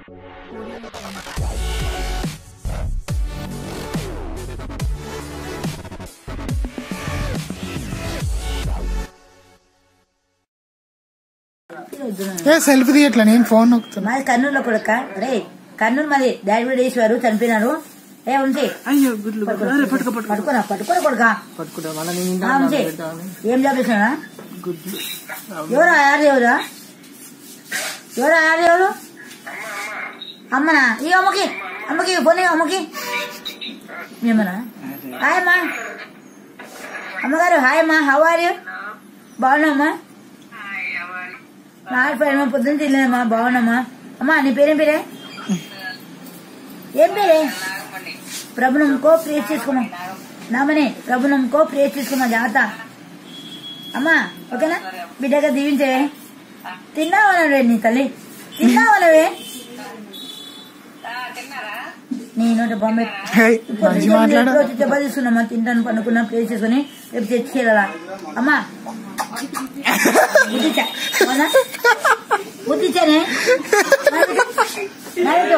ఏ selfie తీయట్లే నేను phone నొక్కుతున్నా మాది కర్నూలులో కొడుక రే కర్నూలు మాది డాడీ వేడేశ్వరు చనిపోయినారు ఏ ఉంచి అయ్యో గుడ్లు అరే పట్టుకో పట్టుకో పట్టుకోరా పట్టుకోరా కొడుక పట్టుకుంటా మళ్ళీ నేను ఆ, ఉంచి ఇంట్లో ఏం జాబ్ చేసినా గుడ్లు ఎవరా యారు ఎవరా ఎవరా యారు ఎవరు అమ్మనా ఈ అమ్మకి అమ్మకి పోనీ అమ్మకి మీ అమ్మనా హాయ్ అమ్మా అమ్మగారు హాయ్ అమ్మా హౌ ఆర్ యూ బాగున్నామ్మా మాడిపోయామ్మా పొద్దున్న తినలేదమ్మా బాగున్నామ్మా అమ్మా నీ పేరేం పేరే ఏం పేరే ప్రభునంకో ప్రేస్ చేసుకోమా నామనే ప్రభునంకో ప్రేస్ చేసుకోమా జాగ్రత్త అమ్మా ఓకేనా బిడ్డగా దీవించే తిన్నావనవే నీ తల్లి తిన్నావనవే నేను బొమ్మ హేయ్, మంచి మాట్లాడు దెబ్బ తీసుకున్నామా తింటాను పండుకున్నా ప్లేస్ చేసుకుని రేపు తెచ్చుకెళ్ళాలా అమ్మా బుద్ధిచ్చా అవునా? బుద్ధిచ్చానే నవ్వుతూ.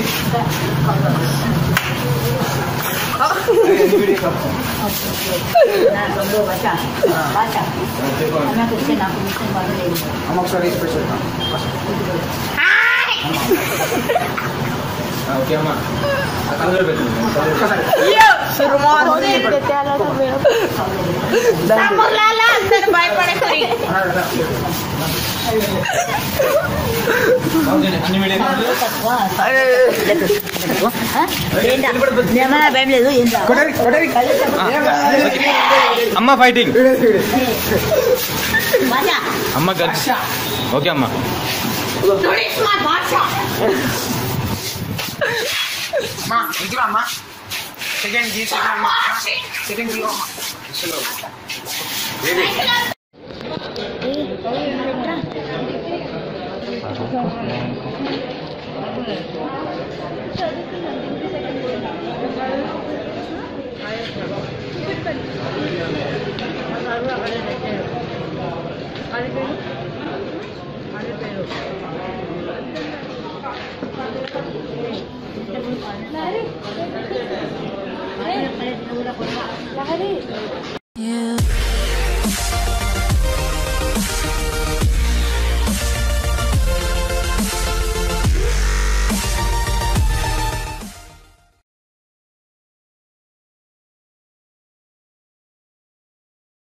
నా తమ్ముడు బచ్చా, బచ్చా. నాకు వచ్చే నాకు మిషన్ బాగలేదు. అమ్మ ఒకసారి స్పెషల్ ఓకే అమ్మా కలర్ పెట్టండి అన్ని మీడియం ఆ? ఏంటా? ఏమన్నా భయం లేదు ఏంటా అమ్మ ఫైటింగ్ బచ్చా. అమ్మ గర్ల్స్ ఓకే అమ్మ సెకండ్ జీ సెకండ్ జీ లహరి